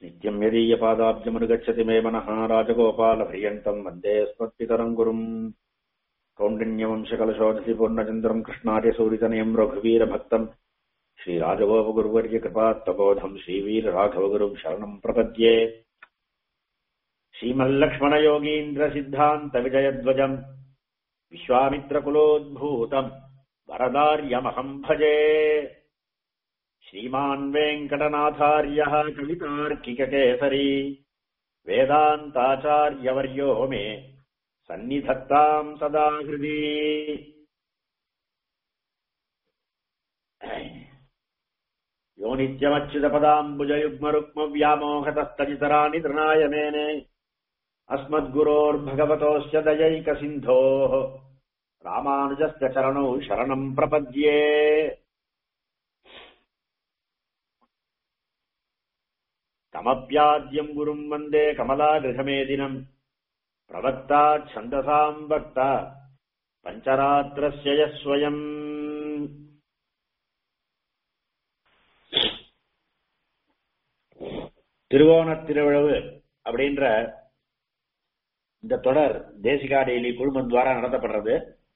नित्यम् यदीयपादाब्जमनुगच्छति मे मनः राजगोपालपर्यन्तम् वन्दे स्मत्पितरम् गुरुम् कौण्डिन्यवंशकलशोधति पूर्णचन्द्रम् कृष्णार्यसूरितनयम् रघुवीरभक्तम् श्रीराजगोपगुरुवर्यकृपात्तबोधम् श्रीवीरराघवगुरुम् शरणम् प्रपद्ये श्रीमल्लक्ष्मणयोगीन्द्रसिद्धान्तविजयध्वजम् विश्वामित्रकुलोद्भूतम् वरदार्यमहम् भजे श्रीमान् वेङ्कटनाथार्यः कवितार्किककेसरी वेदान्ताचार्यवर्यो मे सन्निधत्ताम् सदा हृदि यो नित्यमच्युतपदाम्बुजयुग्मरुक्मव्यामोहतस्तजितराणि तृणाय मेने अस्मद्गुरोर्भगवतोऽस्य दयैकसिन्धोः रामानुजस्य चरणौ शरणम् प्रपद्ये तमप्याद्यम् गुरुम् वन्दे कमलागृहमेदिनम् प्रवक्ता छन्दसाम् वक्ता पञ्चरात्रस्य यः स्वयम् திருவோணத் திருவிழவு அப்படின்ற இந்த தொடர் தேசிகா டெய்லி குழுமம் துவாரா நடத்தப்படுறது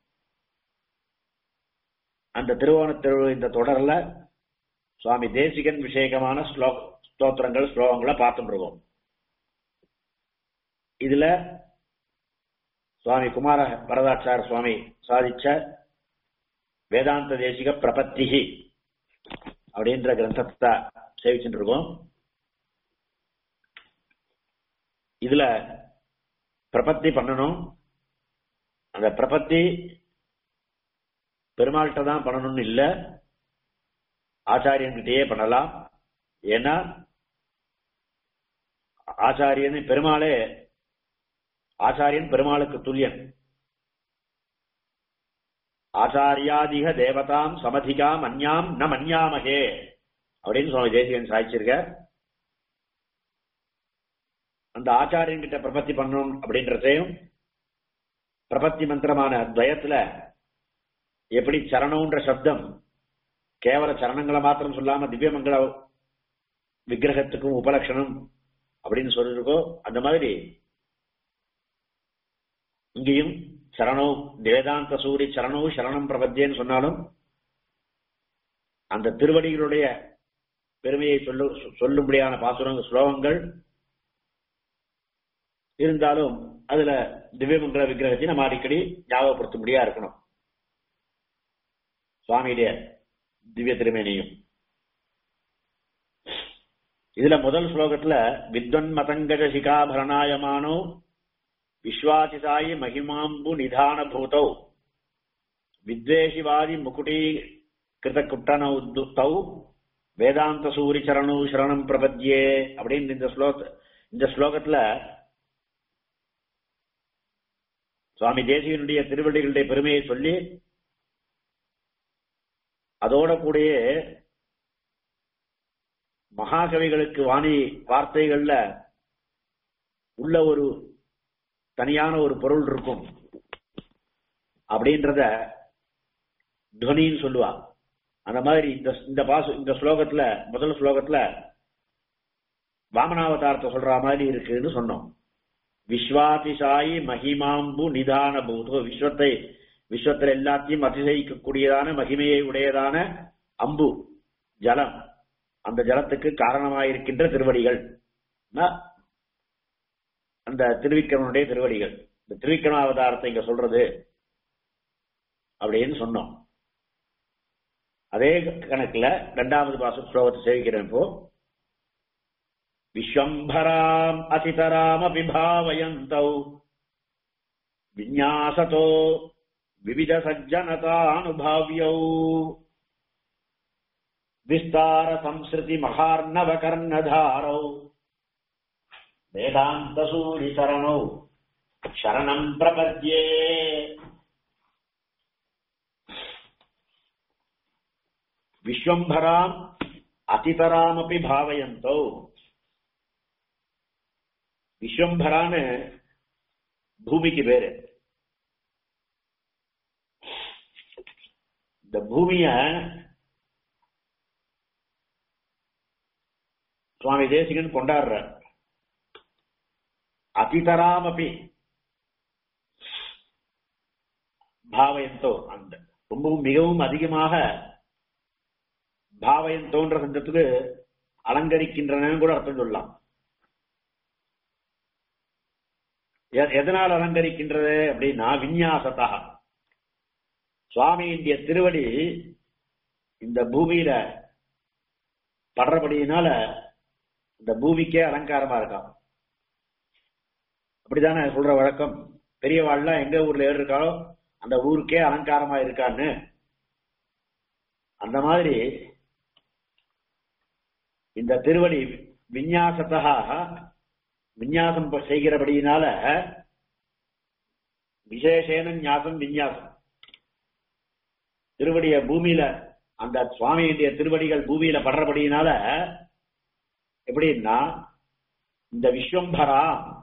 அந்த திருவோணத் திருவிழு இந்த தொடர்ல சுவாமி தேசிகன் விஷேகமான ஸ்லோ ஸ்தோத்திரங்கள் ஸ்லோகங்களை பார்த்துட்டு இருக்கோம் இதுல சுவாமி குமார வரதாச்சார சுவாமி சாதிச்ச வேதாந்த தேசிக பிரபத்திகி அப்படின்ற கிரந்தத்தை சேவிச்சுட்டு இருக்கோம் இதுல பிரபத்தி பண்ணணும் அந்த பிரபத்தி பெருமாள்கிட்ட தான் பண்ணணும்னு இல்ல ஆச்சாரியன்கிட்டயே பண்ணலாம் ஏன்னா ஆச்சாரியன் பெருமாளே ஆச்சாரியன் பெருமாளுக்கு துல்லியன் ஆச்சாரியாதிக தேவதாம் சமதிகாம் அந்யாம் ந மன்யாமகே அப்படின்னு சுவாமி தேசிகன் சாதிச்சிருக்க அந்த ஆச்சாரியன் கிட்ட பிரபத்தி பண்ணணும் அப்படின்றதையும் பிரபத்தி மந்திரமான துவயத்துல எப்படி சரணம்ன்ற சப்தம் கேவல சரணங்களை மாத்திரம் சொல்லாம திவ்யமங்கள விக்கிரகத்துக்கும் உபலட்சணம் அப்படின்னு சொல்லிருக்கோ அந்த மாதிரி இங்கேயும் சரணோ வேதாந்த சூரி சரணோ சரணம் பிரபத்தியன்னு சொன்னாலும் அந்த திருவடிகளுடைய பெருமையை சொல்லு சொல்லும்படியான பாசுரங்க ஸ்லோகங்கள் இருந்தாலும் அதுல திவ்யமங்கல விக்கிரகத்தை நம்ம அடிக்கடி ஞாபகப்படுத்தும்படியா இருக்கணும் சுவாமியுடைய திவ்ய திருமேனியும் இதுல முதல் ஸ்லோகத்துல வித்வன் மதங்கஜ சிகாபரணாயமானோ விஸ்வாசிசாயி மகிமாம்பு நிதான பூதௌ வித்வேஷிவாதி முகுடி கிருத குட்டனௌ தௌ வேதாந்த சூரி சரணு சரணம் பிரபத்யே அப்படின்னு இந்த ஸ்லோக இந்த ஸ்லோகத்துல சுவாமி தேசியனுடைய திருவள்ளிகளுடைய பெருமையை சொல்லி அதோட கூடயே மகாகவிகளுக்கு வாணி வார்த்தைகள்ல உள்ள ஒரு தனியான ஒரு பொருள் இருக்கும் அப்படின்றத துவனின்னு சொல்லுவா அந்த மாதிரி இந்த இந்த பாசு இந்த ஸ்லோகத்துல முதல் ஸ்லோகத்துல வாமனாவதாரத்தை சொல்ற மாதிரி இருக்குன்னு சொன்னோம் விஸ்வாதிசாயி மகிமாம்பு நிதான பூதோ விஸ்வத்தை விஸ்வத்தில் எல்லாத்தையும் அதிசயிக்கக்கூடியதான மகிமையை உடையதான அம்பு ஜலம் அந்த ஜலத்துக்கு காரணமாயிருக்கின்ற திருவடிகள் அந்த திருவிக்கிரமனுடைய திருவடிகள் இந்த திருவிக்கிரம அவதாரத்தை இங்க சொல்றது அப்படின்னு சொன்னோம் அதே கணக்குல இரண்டாவது பாச ஸ்லோகத்தை சேவிக்கிறேன் இப்போ விஸ்வம்பராம் அதிதராமபி பாவயந்தௌ விநியாசதோ விவித சஜ்ஜனதானுபாவியௌ விஸ்தார சம்ஸ்ருதி மகார்ணவ கர்ணதாரௌ வேதாந்த சூரி சரணௌ சரணம் பிரபத்யே விஸ்வம்பராம் அதிதராமபி பாவயந்தோ விஸ்வம்பரான்னு பூமிக்கு பேரு இந்த பூமிய சுவாமி தேசிகன் கொண்டாடுறார் அதிதராமபி பாவயந்தோ அந்த ரொம்பவும் மிகவும் அதிகமாக பாவயந்தோன்ற சந்தத்துக்கு அலங்கரிக்கின்றன கூட அர்த்தம் சொல்லலாம் எ- எதனால் அலங்கரிக்கின்றது அப்படின்னா விந்யாசத்தா சுவாமியினுடைய திருவடி இந்த பூமியில படுறபடியினால இந்த பூமிக்கே அலங்காரமா இருக்கான் அப்படிதானே சொல்ற வழக்கம் பெரியவாள்லாம் எங்க ஊர்ல ஏறு இருக்காளோ அந்த ஊருக்கே அலங்காரமா இருக்கான்னு அந்த மாதிரி இந்த திருவடி விந்யாசத்தா விந்யாசம் ப- செய்கிறபடியினால விசேஷேன ஞாசம் விந்யாசம் திருவடிய பூமியில அந்த சுவாமியுடைய திருவடிகள் பூமியில படுறபடியினால எப்படின்னா இந்த விஸ்வம்பரா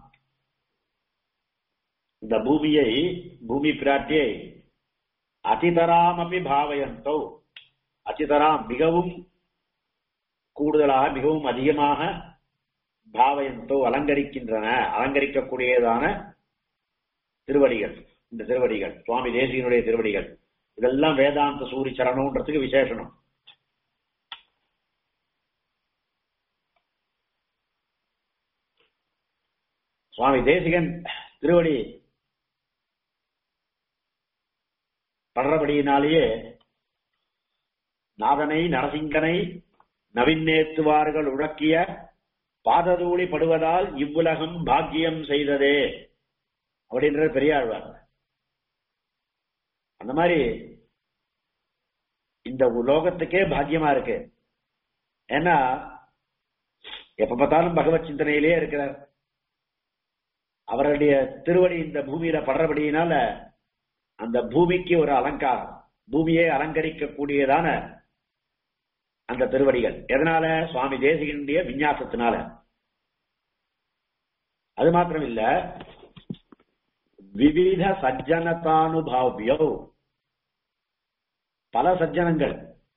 இந்த பூமியை பூமி பிராட்டியை அதிதராமபி பாவயந்தோ அதிதராம் மிகவும் கூடுதலாக மிகவும் அதிகமாக பாவயந்தோ அலங்கரிக்கின்றன அலங்கரிக்கக்கூடியதான திருவடிகள் இந்த திருவடிகள் சுவாமி தேசிகனுடைய திருவடிகள் இதெல்லாம் வேதாந்த சூரி சரணம்ன்றதுக்கு விசேஷனம் சுவாமி தேசிகன் திருவடி படுறபடியினாலேயே நாதனை நரசிங்கனை நவின்னேத்துவார்கள் உழக்கிய பாததூளி படுவதால் இவ்வுலகம் பாக்கியம் செய்ததே அப்படின்ற பெரியாழ்வார் அந்த மாதிரி இந்த உலோகத்துக்கே பாக்கியமா இருக்கு ஏன்னா எப்ப பார்த்தாலும் பகவத் சிந்தனையிலேயே இருக்கிறார் அவருடைய திருவடி இந்த பூமியில படுறபடியினால அந்த பூமிக்கு ஒரு அலங்காரம் பூமியை அலங்கரிக்கக்கூடியதான அந்த திருவடிகள் எதனால சுவாமி தேசிகனுடைய விஞ்ஞாசத்தினால அது மாத்திரம் இல்ல விவித சஜ்ஜனதானுபாவியோ பல சஜ்ஜனங்கள்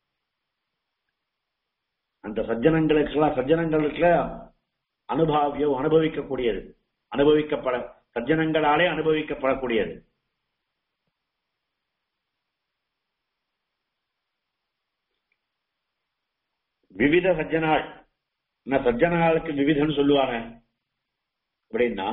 அந்த சஜ்ஜனங்களுக்கெல்லாம் சஜ்ஜனங்களுக்கு அனுபாவியோ அனுபவிக்கக்கூடியது அனுபவிக்கப்பட சஜ்ஜனங்களாலே அனுபவிக்கப்படக்கூடியது விவித சஜ்ஜனாள் என்ன சஜ்ஜனாளுக்கு விவிதன்னு சொல்லுவாங்க அப்படின்னா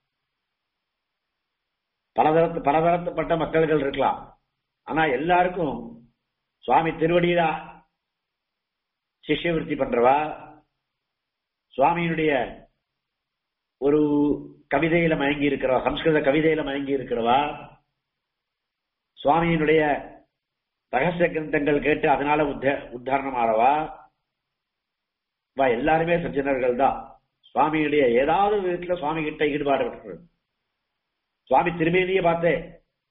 பலதரத்து பலதரத்துப்பட்ட மக்கள்கள் இருக்கலாம் ஆனா எல்லாருக்கும் சுவாமி திருவடியில சிஷ்யவிருத்தி பண்றவா சுவாமியினுடைய ஒரு கவிதையில மயங்கி இருக்கிறவா சம்ஸ்கிருத கவிதையில மயங்கி இருக்கிறவா சுவாமியினுடைய ரகசிய கிரந்தங்கள் கேட்டு அதனால உத்த உத்தாரணம் ஆறவா வா எல்லாருமே சஜ்ஜனர்கள் தான் சுவாமியுடைய ஏதாவது விதத்துல சுவாமி கிட்ட ஈடுபாடு பெற்றது சுவாமி திருமேனியே பார்த்தேன்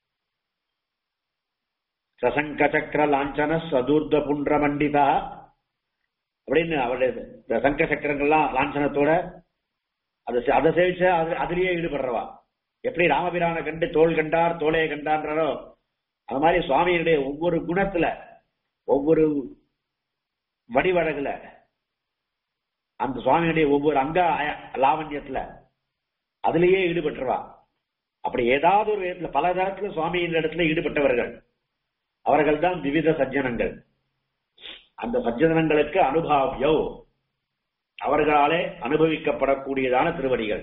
சசங்க சக்கர லாஞ்சன சதுர்த புன்ற மண்டிதா அப்படின்னு அவருடைய இந்த சங்க சக்கரங்கள்லாம் லாஞ்சனத்தோட அதை செ- அதை சேவிச்சு அது அதுலயே ஈடுபடுறவா எப்படி ராமபிரான கண்டு தோல் கண்டார் தோலையை கண்டான்றோ அது மாதிரி சுவாமியினுடைய ஒவ்வொரு குணத்துல ஒவ்வொரு வடிவழகுல அந்த சுவாமியுடைய ஒவ்வொரு அங்க அய- லாவண்யத்துல அதுலயே ஈடுபட்டுருவா அப்படி ஏதாவது ஒரு விதத்துல பல தரத்துல சுவாமியின் இடத்துல ஈடுபட்டவர்கள் அவர்கள் தான் விவித சஜ்ஜனங்கள் அந்த சஜ்ஜனங்களுக்கு அனுபாவியோ அவர்களாலே அனுபவிக்கப்படக்கூடியதான திருவடிகள்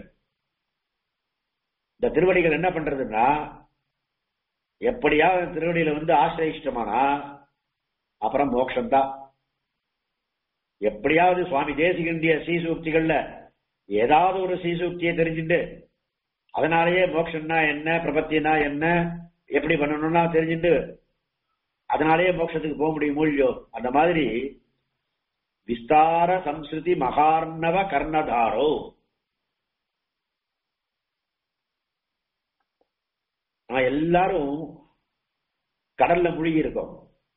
இந்த திருவடிகள் என்ன பண்றதுன்னா எப்படியாவது திருவடியில வந்து ஆசிரயிஷ்டமானா அப்புறம் மோட்சம்தான் எப்படியாவது சுவாமி தேசிகண்டிய சீசூக்திகள்ல ஏதாவது ஒரு சீசூக்தியை தெரிஞ்சுட்டு அதனாலேயே மோட்சம்னா என்ன பிரபத்தினா என்ன எப்படி பண்ணணும்னா தெரிஞ்சுட்டு அதனாலேயே மோட்சத்துக்கு போக முடியும் இல்லையோ அந்த மாதிரி விஸ்தார சம்ஸ்கிருதி மகார்ணவ கர்ணதாரோ நம்ம எல்லாரும் கடல்ல மூழ்கி இருக்கோம்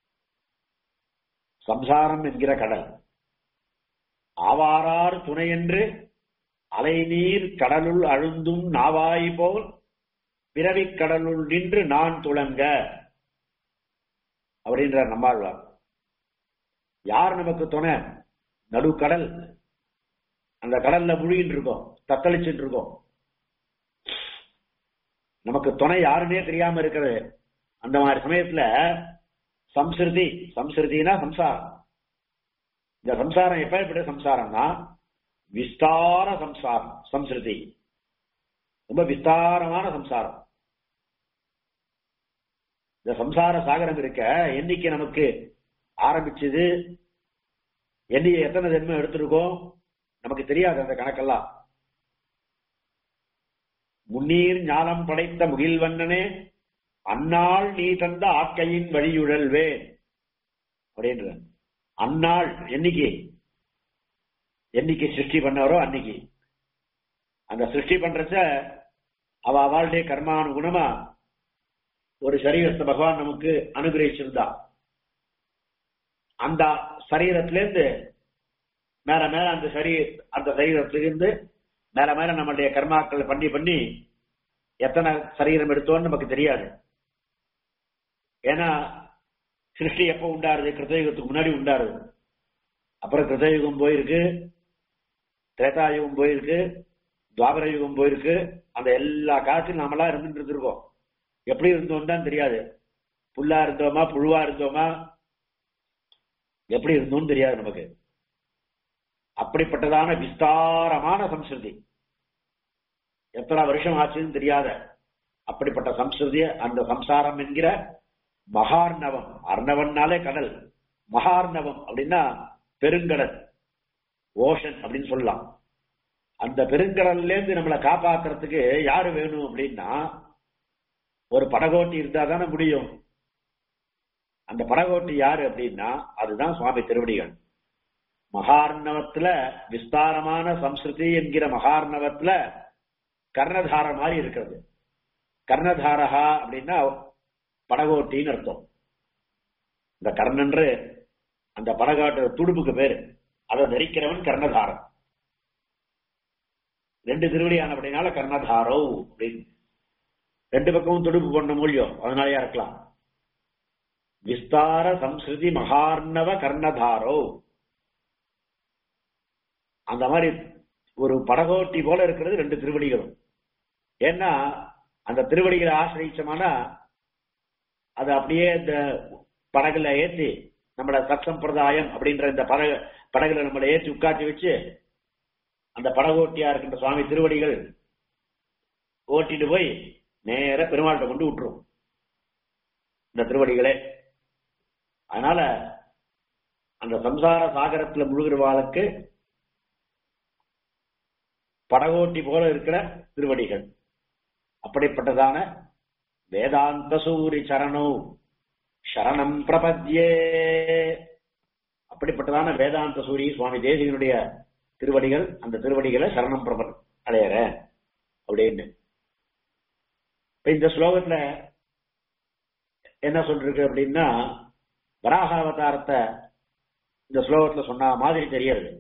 சம்சாரம் என்கிற கடல் ஆவாரார் துணையென்று அலைநீர் கடலுள் அழுந்தும் நாவாய் போல் பிறவிக் கடலுள் நின்று நான் துளங்க அப்படின்ற நம்மாழ்வார் யார் நமக்கு துணை நடுக்கடல் அந்த கடல்ல முழுகின்னு இருக்கோம் தத்தளிச்சுட்டு இருக்கோம் நமக்கு துணை யாருன்னே தெரியாம இருக்கிறது அந்த மாதிரி சமயத்துல சம்ஸ்கிருதி சம்ஸ்கிருதினா சம்சாரம் இந்த சம்சாரம் எப்படிப்பட்ட சம்சாரம்னா விஸ்தார சம்சாரம் சம்ஸ்கிருதி ரொம்ப விஸ்தாரமான சம்சாரம் இந்த சம்சார சாகரம் இருக்க என்னைக்கு நமக்கு ஆரம்பிச்சது என்னைக்கு எத்தனை ஜென்மம் எடுத்திருக்கோம் நமக்கு தெரியாது அந்த கணக்கெல்லாம் முன்னீர் ஞானம் படைத்த முகில்வண்ணனே அந்நாள் நீ தந்த ஆக்கையின் வழியுழல்வே அப்படின்ற அந்நாள் என்னைக்கு என்னைக்கு சிருஷ்டி பண்ணாரோ அன்னைக்கு அந்த சிருஷ்டி பண்றச்ச அவ அவளுடைய கர்மானுகுணமா ஒரு சரீரத்தை பகவான் நமக்கு அனுகிரகிச்சிருந்தா அந்த சரீரத்திலிருந்து மேல மேல அந்த சரீ அந்த சரீரத்திலிருந்து மேல மேல நம்மளுடைய கர்மாக்கள் பண்ணி பண்ணி எத்தனை சரீரம் எடுத்தோம்னு நமக்கு தெரியாது ஏன்னா சிருஷ்டி எப்ப உண்டாருது கிருத்தயுகத்துக்கு முன்னாடி உண்டாருது அப்புறம் கிருத்தயுகம் போயிருக்கு திரேதாயுகம் போயிருக்கு துவாபர யுகம் போயிருக்கு அந்த எல்லா காலத்திலும் நாமெல்லாம் இருந்துட்டு இருந்திருக்கோம் எப்படி இருந்தோம் தான் தெரியாது புல்லா இருந்தோமா புழுவா இருந்தோமா எப்படி இருந்தோம்னு தெரியாது நமக்கு அப்படிப்பட்டதான விஸ்தாரமான சம்ஸ்கிருதி எத்தனை வருஷம் ஆச்சுன்னு தெரியாத அப்படிப்பட்ட சம்ஸ்கிருதிய அந்த சம்சாரம் என்கிற மகார்ணவம் அர்ணவன்னாலே கடல் மகார்ணவம் அப்படின்னா பெருங்கடல் ஓஷன் அப்படின்னு சொல்லலாம் அந்த பெருங்கடல்ல இருந்து நம்மளை காப்பாத்துறதுக்கு யாரு வேணும் அப்படின்னா ஒரு படகோட்டி இருந்தா தானே முடியும் அந்த படகோட்டி யாரு அப்படின்னா அதுதான் சுவாமி திருவடிகள் மகார்ணவத்துல விஸ்தாரமான சம்ஸ்கிருதி என்கிற மகார்ணவத்துல கர்ணதார மாதிரி இருக்கிறது கர்ணதாரகா அப்படின்னா படகோட்டின்னு அர்த்தம் இந்த கர்ணன்று அந்த படகாட்டு துடுப்புக்கு பேரு அதை தரிக்கிறவன் கர்ணதாரன் ரெண்டு திருவடியான அப்படின்னால கர்ணதாரோ அப்படின்னு ரெண்டு பக்கமும் துடுப்பு பண்ண முடியும் அதனாலயா இருக்கலாம் விஸ்தார சம்ஸ்கிருதி மகார்ணவ கர்ணதாரோ அந்த மாதிரி ஒரு படகோட்டி போல இருக்கிறது ரெண்டு திருவடிகளும் ஏன்னா அந்த திருவடிகளை ஆசிரியச்சோம்னா அது அப்படியே இந்த படகுல ஏத்தி நம்மள சத்சம்பிரதாயம் அப்படின்ற இந்த படகு படகுல நம்மளை ஏற்றி உட்காத்தி வச்சு அந்த படகோட்டியா இருக்கின்ற சுவாமி திருவடிகள் ஓட்டிட்டு போய் நேர பெருமாள்கிட்ட கொண்டு விட்டுரும் இந்த திருவடிகளே அதனால அந்த சம்சார சாகரத்துல முழுகிறவாளுக்கு படகோட்டி போல இருக்கிற திருவடிகள் அப்படிப்பட்டதான வேதாந்த சூரி சரணோ சரணம் பிரபத்யே அப்படிப்பட்டதான வேதாந்த சூரி சுவாமி தேசிகனுடைய திருவடிகள் அந்த திருவடிகளை சரணம் பிரப அடையற அப்படின்னு இப்ப இந்த ஸ்லோகத்துல என்ன சொல்றது அப்படின்னா வராக அவதாரத்தை இந்த ஸ்லோகத்துல சொன்ன மாதிரி தெரியாது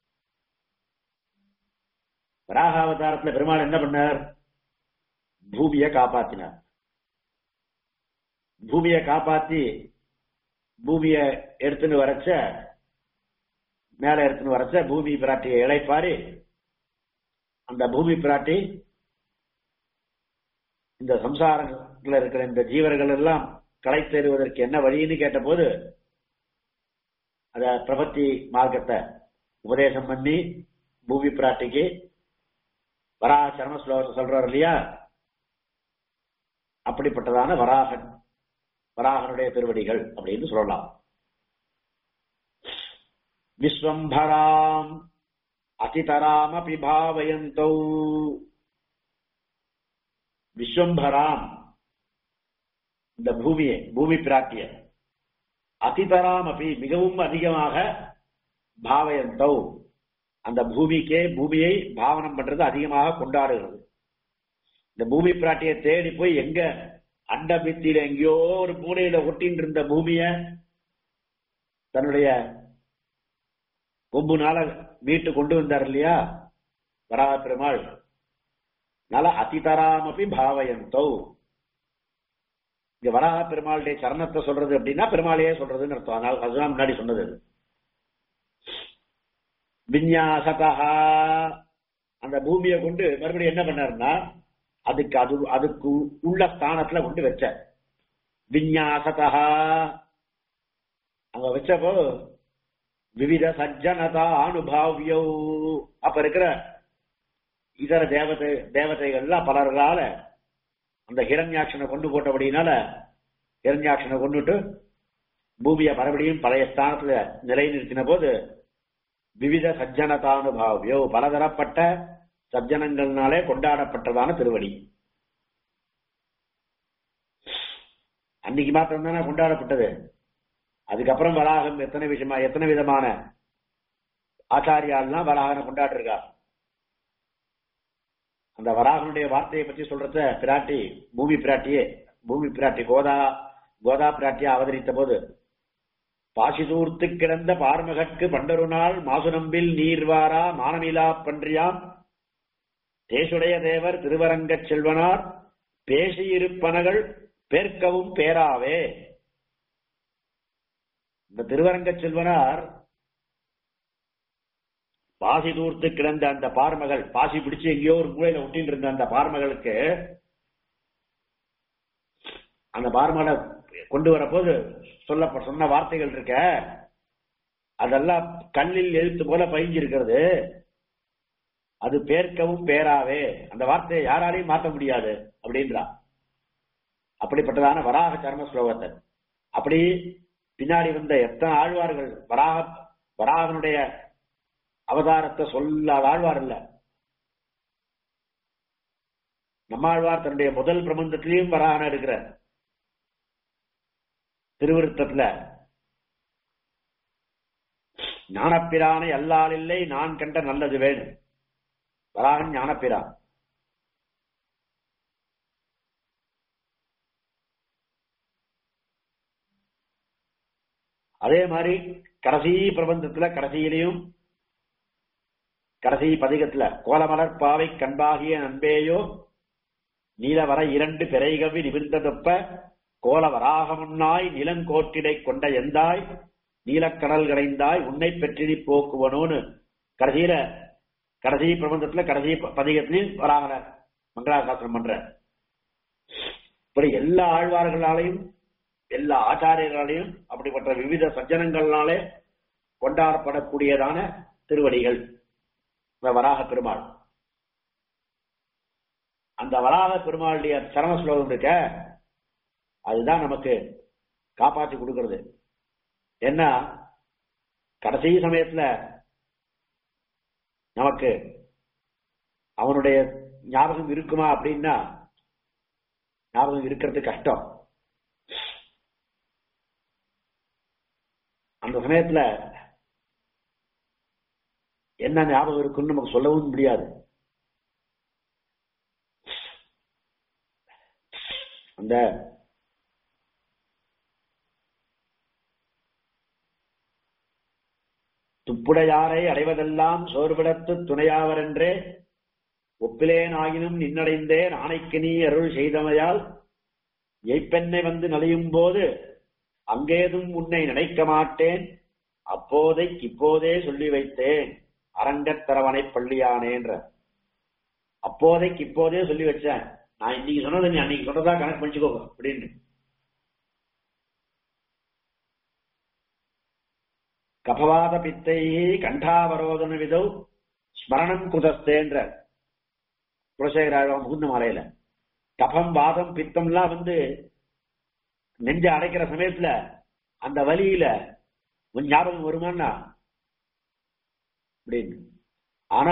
வராக அவதாரத்துல பெருமாள் என்ன பண்ணார் பூமியை காப்பாத்தினார் பூமியை காப்பாத்தி பூமியை எடுத்துன்னு வரச்ச மேல எடுத்துன்னு வரச்ச பூமி பிராட்டியை இழைப்பாரி அந்த பூமி பிராட்டி இந்த சம்சாரத்துல இருக்கிற இந்த ஜீவர்கள் எல்லாம் களை தேறுவதற்கு என்ன வழின்னு கேட்டபோது அத பிரபத்தி மார்க்கத்தை உபதேசம் பண்ணி பூமி பிராட்டிக்கு வராக சர்ம ஸ்லோகத்தை சொல்றாரு இல்லையா அப்படிப்பட்டதான வராகன் வராகனுடைய திருவடிகள் அப்படின்னு சொல்லலாம் விஸ்வம்பராம் அதிதராமபி பாவயந்தௌ விஸ்வம்பராம் இந்த பூமியை பூமி பிராட்டிய அதிதராம் அப்படி மிகவும் அதிகமாக பாவயந்தௌ அந்த பூமிக்கே பூமியை பாவனம் பண்றது அதிகமாக கொண்டாடுகிறது இந்த பூமி பிராட்டியை தேடி போய் எங்க அண்ட பித்தியில எங்கேயோ ஒரு மூலையில ஒட்டின்னு இருந்த பூமிய தன்னுடைய கொம்புனால மீட்டு கொண்டு வந்தார் இல்லையா வராக பெருமாள் நல அதிதராமபி பாவயந்தோ இங்க வராக பெருமாளுடைய சரணத்தை சொல்றது அப்படின்னா பெருமாளையே சொல்றதுன்னு அர்த்தம் அதனால அதுதான் முன்னாடி சொன்னது அது. விந்யாசதா அந்த பூமியை கொண்டு மறுபடியும் என்ன பண்ணாருன்னா அதுக்கு அது அதுக்கு உள்ள ஸ்தானத்துல கொண்டு வச்ச விந்யாசதா அங்க வச்சப்போ விவித சஜ்ஜனதா அனுபாவியோ அப்ப இருக்கிற இதர தேவதை தேவதைகள்லாம் பலர்களால அந்த ஹிரண்யாட்சனை கொண்டு போட்டபடினால ஹிரண்யாட்சனை கொண்டுட்டு பூமியை மறுபடியும் பழைய ஸ்தானத்துல நிலைநிறுத்தின போது விவித சஜ்ஜனதானுபாவியோ பலதரப்பட்ட சஜ்ஜனங்கள்னாலே கொண்டாடப்பட்டதான திருவடி அன்னைக்கு மாத்திரம் தானே கொண்டாடப்பட்டது அதுக்கப்புறம் வராகம் எத்தனை விஷயமா எத்தனை விதமான ஆச்சாரியால்லாம் வராகனை கொண்டாடிருக்கா அந்த வராகனுடைய வார்த்தையை பற்றி சொல்றத பிராட்டி பூமி பிராட்டியே பூமி பிராட்டி கோதா கோதா பிராட்டியா அவதரித்த போது பாசிதூர்த்து கிடந்த பார்மகற்கு பண்டொரு நாள் மாசுநம்பில் நீர்வாரா மானமிலா பன்றியாம் தேசுடைய தேவர் திருவரங்கச் செல்வனார் பேசியிருப்பனகள் பேர்க்கவும் பேராவே இந்த திருவரங்கச் செல்வனார் பாசி தூர்த்து கிடந்த அந்த பார்மகள் பாசி பிடிச்சு எங்கேயோ ஒரு மூலையில ஒட்டின்னு இருந்த அந்த பார்மகளுக்கு அந்த பார்மகளை கொண்டு வரப்போது சொல்ல சொன்ன வார்த்தைகள் இருக்க அதெல்லாம் கல்லில் எழுத்து போல பயிஞ்சிருக்கிறது அது பேர்க்கவும் பேராவே அந்த வார்த்தையை யாராலையும் மாற்ற முடியாது அப்படின்றா அப்படிப்பட்டதான வராக சர்ம ஸ்லோகத்தை அப்படி பின்னாடி வந்த எத்தனை ஆழ்வார்கள் வராக வராகனுடைய அவதாரத்தை சொல்லாத ஆழ்வார் இல்ல நம்மாழ்வார் தன்னுடைய முதல் பிரபந்தத்திலையும் வராகன இருக்கிற திருவிருத்தத்துல ஞானப்பிரானை அல்லால் இல்லை நான் கண்ட நல்லது வேணும் வராகன் ஞானப்பிரான் அதே மாதிரி கடைசி பிரபந்தத்துல கடைசியிலையும் கடைசி பதிகத்துல கோலமலர் பாவை கண்பாகிய நண்பேயோ நீலவர இரண்டு பிறைகவி நிமிர்ந்ததொப்ப கோல வராகமுன்னாய் நிலங்கோட்டிடை கொண்ட எந்தாய் நீலக்கடல் கடைந்தாய் உன்னை பெற்றினி போக்குவனோன்னு கடைசியில கடைசி பிரபந்தத்துல கடைசி பதிகத்திலையும் வராகன மங்களாசாசனம் பண்ற இப்படி எல்லா ஆழ்வார்களாலையும் எல்லா ஆச்சாரியர்களாலையும் அப்படிப்பட்ட விவித சஜ்ஜனங்களாலே கொண்டாடப்படக்கூடியதான திருவடிகள் இந்த வராக பெருமாள் அந்த வராக பெருமாளுடைய சரம ஸ்லோகம் இருக்க அதுதான் நமக்கு காப்பாற்றி கொடுக்கிறது என்ன கடைசி சமயத்துல நமக்கு அவனுடைய ஞாபகம் இருக்குமா அப்படின்னா ஞாபகம் இருக்கிறது கஷ்டம் அந்த சமயத்துல என்ன ஞாபகம் இருக்குன்னு நமக்கு சொல்லவும் முடியாது அந்த துப்புடையாரை அடைவதெல்லாம் சோர்விடத்து துணையாவரென்றே ஒப்பிலேன் ஆயினும் நின்னடைந்தேன் ஆணைக்கு நீ அருள் செய்தமையால் எய்ப்பெண்ணை வந்து நலியும் போது அங்கேதும் உன்னை நினைக்க மாட்டேன் அப்போதைக்கு இப்போதே சொல்லி வைத்தேன் அரங்கத்தரவனை பள்ளியானேன்ற அப்போதைக்கு இப்போதே சொல்லி வச்சேன் நான் இன்னைக்கு சொன்னதை நீ அன்னைக்கு சொன்னதா கணக்கு பண்ணிச்சுக்கோ அப்படின்னு கபவாத பித்தை கண்டாவரோதன விதௌ ஸ்மரணம் குதஸ்தேன்ற குலசேகராழ்வா முகுந்த மாலையில கபம் வாதம் பித்தம்லாம் வந்து நெஞ்ச அடைக்கிற சமயத்துல அந்த வழியில உன் ஞாபகம் வருமானா அப்படின்னு ஆனா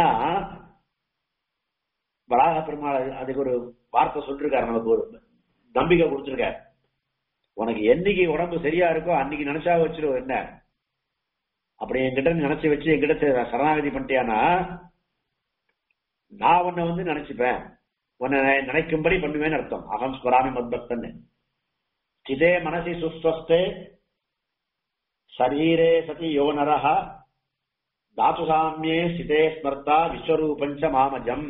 வராக பெருமாள் அதுக்கு ஒரு வார்த்தை சொல்லிருக்காரு நமக்கு ஒரு நம்பிக்கை கொடுத்திருக்காரு உனக்கு என்னைக்கு உடம்பு சரியா இருக்கோ அன்னைக்கு நினைச்சா வச்சிருவோம் என்ன அப்படி என்கிட்ட நினைச்சு வச்சு என்கிட்ட சரணாகதி பண்ணிட்டியானா நான் உன்னை வந்து நினைச்சுப்பேன் உன்னை நினைக்கும்படி பண்ணுவேன்னு அர்த்தம் அகம் ஸ்வராமி மத்பக்தன்னு சிதே மனசி சுஸ்வஸ்தே சரீரே சதி யோனரஹ தாத்து சாமியே சிதே ஸ்மர்த்தா விஸ்வரூபஞ்ச மாமஜம்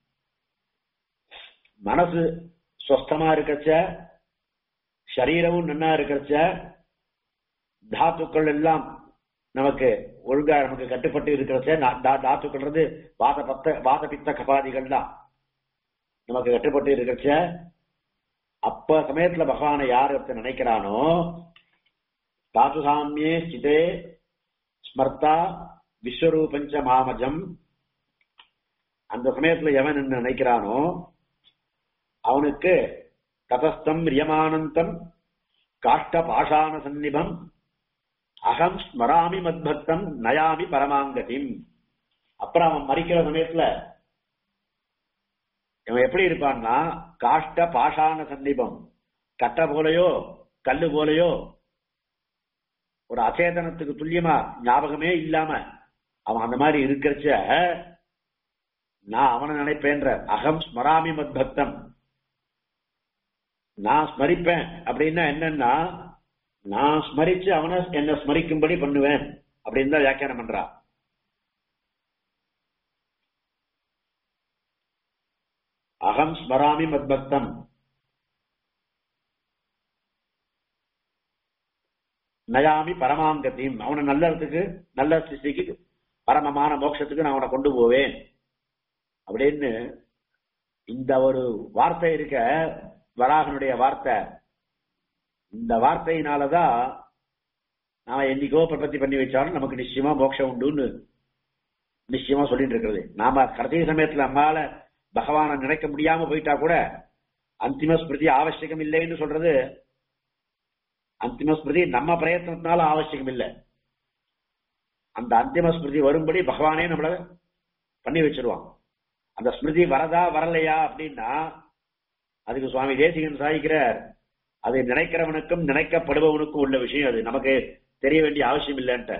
மனசு ஸ்வஸ்தமா இருக்கச்ச சரீரமும் நன்னா இருக்கச்ச தாத்துக்கள் எல்லாம் நமக்கு ஒழுங்கா நமக்கு கட்டுப்பட்டு இருக்கிறச்ச தாத்துக்கள்றது வாத பத்த வாத பித்த கபாதிகள் தான் நமக்கு கட்டுப்பட்டு இருக்கிறச்ச அப்ப சமயத்துல பகவானை யார் ஒருத்தர் நினைக்கிறானோ தாத்து சாமியே ஸ்திதே ஸ்மர்த்தா விஸ்வரூபஞ்ச மாமஜம் அந்த சமயத்துல எவன் என்ன நினைக்கிறானோ அவனுக்கு ததஸ்தம் ரியமானந்தம் காஷ்ட பாஷான சந்நிபம் அகம் ஸ்மராமி மத்பக்தம் நயாமி பரமாங்கதிம் அப்புறம் அவன் மறிக்கிற சமயத்துல இவன் எப்படி இருப்பான்னா காஷ்ட பாஷான சந்நிபம் கட்டை போலையோ கல்லு போலையோ ஒரு அச்சேதனத்துக்கு துல்லியமா ஞாபகமே இல்லாம அவன் அந்த மாதிரி இருக்கிறச்ச நான் அவனை நினைப்பேன்ற அகம் ஸ்மராமி மத் பக்தம் நான் ஸ்மரிப்பேன் அப்படின்னா என்னன்னா நான் ஸ்மரிச்சு அவனை என்ன ஸ்மரிக்கும்படி பண்ணுவேன் அப்படின்னு தான் வியாக்கியானம் பண்றான் அகம் ஸ்மராமி மத்பக்தம் நயாமி பரமாங்கத்தையும் அவனை நல்லதுக்கு நல்ல சிருஷ்டிக்கு பரமமான மோட்சத்துக்கு நான் அவனை கொண்டு போவேன் அப்படின்னு இந்த ஒரு வார்த்தை இருக்க வராகனுடைய வார்த்தை இந்த வார்த்தையினாலதான் நாம என்னைக்கோ பிரபத்தி பண்ணி வச்சாலும் நமக்கு நிச்சயமா மோட்சம் உண்டுன்னு நிச்சயமா சொல்லிட்டு இருக்கிறது நாம கடைசி சமயத்துல நம்மளால பகவானை நினைக்க முடியாம போயிட்டா கூட அந்திம ஸ்மிருதி ஆவசியகம் இல்லைன்னு சொல்றது அந்திம ஸ்மிருதி நம்ம பிரயத்னத்தினால ஆவசியகம் இல்லை அந்த அந்திம ஸ்மிருதி வரும்படி பகவானே நம்மள பண்ணி வச்சிருவான் அந்த ஸ்மிருதி வரதா வரலையா அப்படின்னா அதுக்கு சுவாமி தேசிகன் சாதிக்கிறார் அதை நினைக்கிறவனுக்கும் நினைக்கப்படுபவனுக்கும் உள்ள விஷயம் அது நமக்கு தெரிய வேண்டிய அவசியம் இல்லைன்ட்ட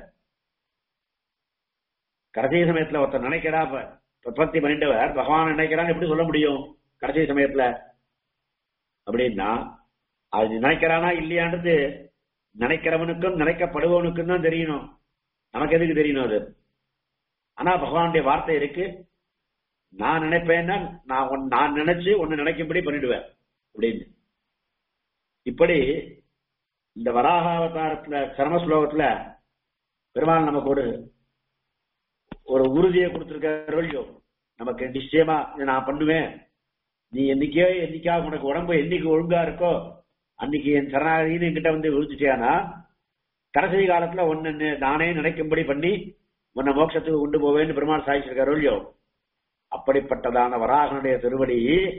கடைசி சமயத்துல ஒருத்தர் நினைக்கிறா பிரபத்தி பண்ணிட்டவர் பகவான் நினைக்கிறான்னு எப்படி சொல்ல முடியும் கடைசி சமயத்துல அப்படின்னா அது நினைக்கிறானா இல்லையான்றது நினைக்கிறவனுக்கும் நினைக்கப்படுபவனுக்கும் தான் தெரியணும் நமக்கு எதுக்கு தெரியணும் அது ஆனா பகவானுடைய வார்த்தை இருக்கு நான் நினைப்பேன்னா நான் நான் நினைச்சு ஒன்னு நினைக்கும்படி பண்ணிடுவேன் அப்படின்னு இப்படி இந்த வராக அவதாரத்துல சரம ஸ்லோகத்துல பெருமாள் நமக்கு ஒரு ஒரு உறுதியை கொடுத்திருக்காரு இல்லையோ நமக்கு நிச்சயமா நான் பண்ணுவேன் நீ என்னைக்கோ என்னைக்கா உனக்கு உடம்பு என்னைக்கு ஒழுங்கா இருக்கோ அன்னைக்கு என் சரணாகதின்னு என்கிட்ட வந்து விழுந்துட்டியானா கடைசி காலத்துல ஒன்னு நானே நினைக்கும்படி பண்ணி உன்னை மோட்சத்துக்கு கொண்டு போவேன்னு பெருமாள் சாதிச்சிருக்காரு இல்லையோ அப்படிப்பட்டதான வராகனுடைய திருவடி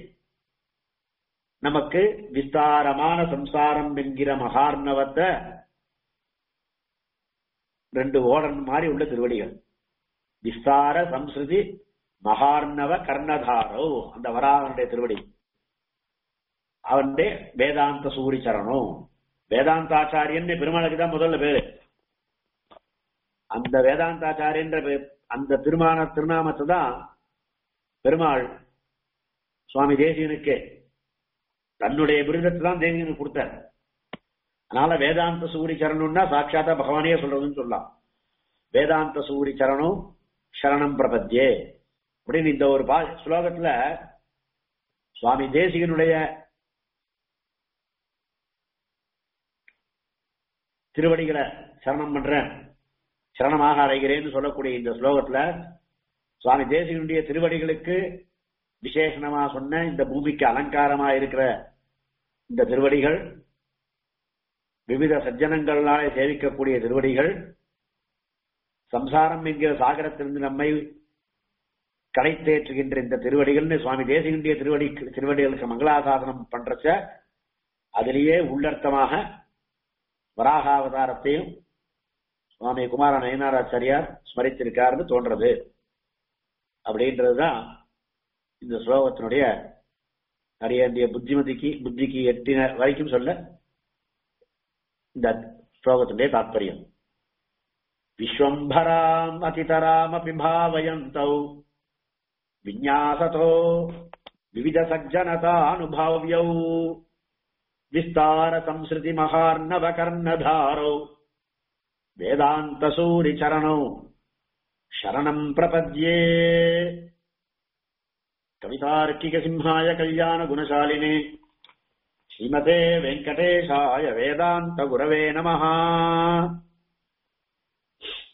நமக்கு விஸ்தாரமான சம்சாரம் என்கிற மகார்ணவத்தை ரெண்டு ஓடன் மாதிரி உள்ள திருவடிகள் விஸ்தார சம்ஸ்ருதி மகார்ணவ கர்ணதாரோ அந்த வராகனுடைய திருவடி அவனுடைய வேதாந்த சூரி சரணம் வேதாந்தாச்சாரியன் பெருமாளுக்கு தான் முதல்ல பேரு அந்த வேதாந்தாச்சாரியன்ற அந்த திருமான திருநாமத்தை தான் பெருமாள் சுவாமி தேசியனுக்கு தன்னுடைய விருதத்தை தான் தேசியனுக்கு கொடுத்தார் அதனால வேதாந்த சூரி சரணம்னா சாட்சாத்தா பகவானே சொல்றதுன்னு சொல்லலாம் வேதாந்த சூரி சரணம் சரணம் பிரபத்தியே அப்படின்னு இந்த ஒரு பா ஸ்லோகத்துல சுவாமி தேசிகனுடைய திருவடிகளை சரணம் பண்றேன் சரணமாக அடைகிறேன்னு சொல்லக்கூடிய இந்த ஸ்லோகத்துல சுவாமி தேசிகனுடைய திருவடிகளுக்கு விசேஷமா சொன்ன இந்த பூமிக்கு அலங்காரமா இருக்கிற இந்த திருவடிகள் விவித சஜ்ஜனங்களாலே சேவிக்கக்கூடிய திருவடிகள் சம்சாரம் என்கிற சாகரத்திலிருந்து நம்மை கடை தேற்றுகின்ற இந்த திருவடிகள்னு சுவாமி தேசிகனுடைய திருவடி திருவடிகளுக்கு மங்களாசாசனம் பண்றச்ச அதிலேயே உள்ளர்த்தமாக வராகாவதாரத்தையும் சுவாமி குமார நயனாராச்சாரியார் ஸ்மரித்திருக்காருன்னு தோன்றது அப்படின்றதுதான் இந்த ஸ்லோகத்தினுடைய நிறைய புத்திமதிக்கு புத்திக்கு எட்டின வரைக்கும் சொல்ல இந்த ஸ்லோகத்தினுடைய தாற்பயம் விஸ்வம்பராம் அதிதராமபி பாவயந்தௌ விஞ்ஞாசதோ விவித சஜ்ஜனதானுபாவ்யௌ விஸ்தார சம்ஸ்ருதி மகார்ணவ கர்ணதாரௌ வேதாந்த சூரி சரணௌ சரணம் பிரபத்யே கவிதார்க்கிக சிம்ஹாய கல்யாண குணசாலினே ஸ்ரீமதே வெங்கடேஷாய வேதாந்த குரவே நமஹா